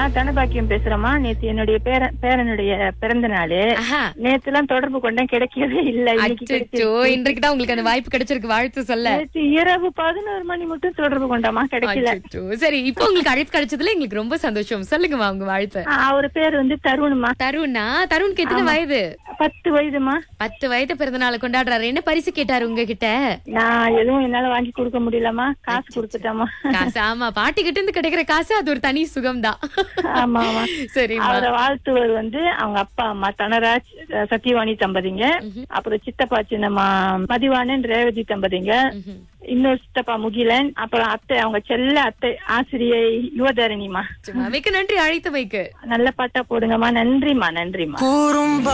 நான் தனபாக்கியம் பேசுறேம்மா நேத்து என்னுடைய பேரன் பேரனுடைய பிறந்த நாள் ஆஹா. நேத்து எல்லாம் தொடர்பு கொண்டேன் கிடைக்கவே இல்ல இன்னைக்கு அச்சோ கிடைச்சிருக்கு. இன்றைக்கு தான் உங்களுக்கு அந்த வாய்ப்பு கிடைச்சிருக்கு வாழ்த்து சொல்ல நேத்து இரவு பதினோரு மணி மட்டும் தொடர்பு கொண்டாமா கிடைக்கல அச்சோ சரி இப்போ உங்களுக்கு அழைப்பு கிடைச்சதுல எங்களுக்கு ரொம்ப சந்தோஷம் சொல்லுங்கம்மா உங்க வாழ்த்து ஆ, அவர் பேர் வந்து தருணுமா தருணா தருணுக்கு எத்தனை வயது பத்து வயதுமா பத்து வயது பிறந்த நாள் கொண்டாடுறாரு என்ன பரிசு கேட்டாரு உங்ககிட்ட நான் எதுவும் என்னால வாங்கி கொடுக்க முடியலமா காசு கொடுத்துட்டாமா காசு ஆமா பாட்டி கிட்ட இருந்து கிடைக்கிற காசு அது ஒரு தனி சுகம்தான் ஆமா ஆமா சரிம்மா அவரை வாழ்த்துவர் வந்து அவங்க அப்பா அம்மா தனராஜ் அஹ், சத்யவாணி தம்பதிங்க அப்புறம் சித்தப்பா சின்னம்மா மதிவாணன் ரேவதி தம்பதிங்க ம்ஹும். இன்னொரு சித்தப்பா முகிலன் அப்புறம் அத்தை அவங்க செல்ல அத்தை ஆசிரியை யுவதரணிமா சும்மா மிக்க நன்றி அழைத்தமைக்கு நல்ல பாட்டா போடுங்கம்மா நன்றிம்மா நன்றிம்மா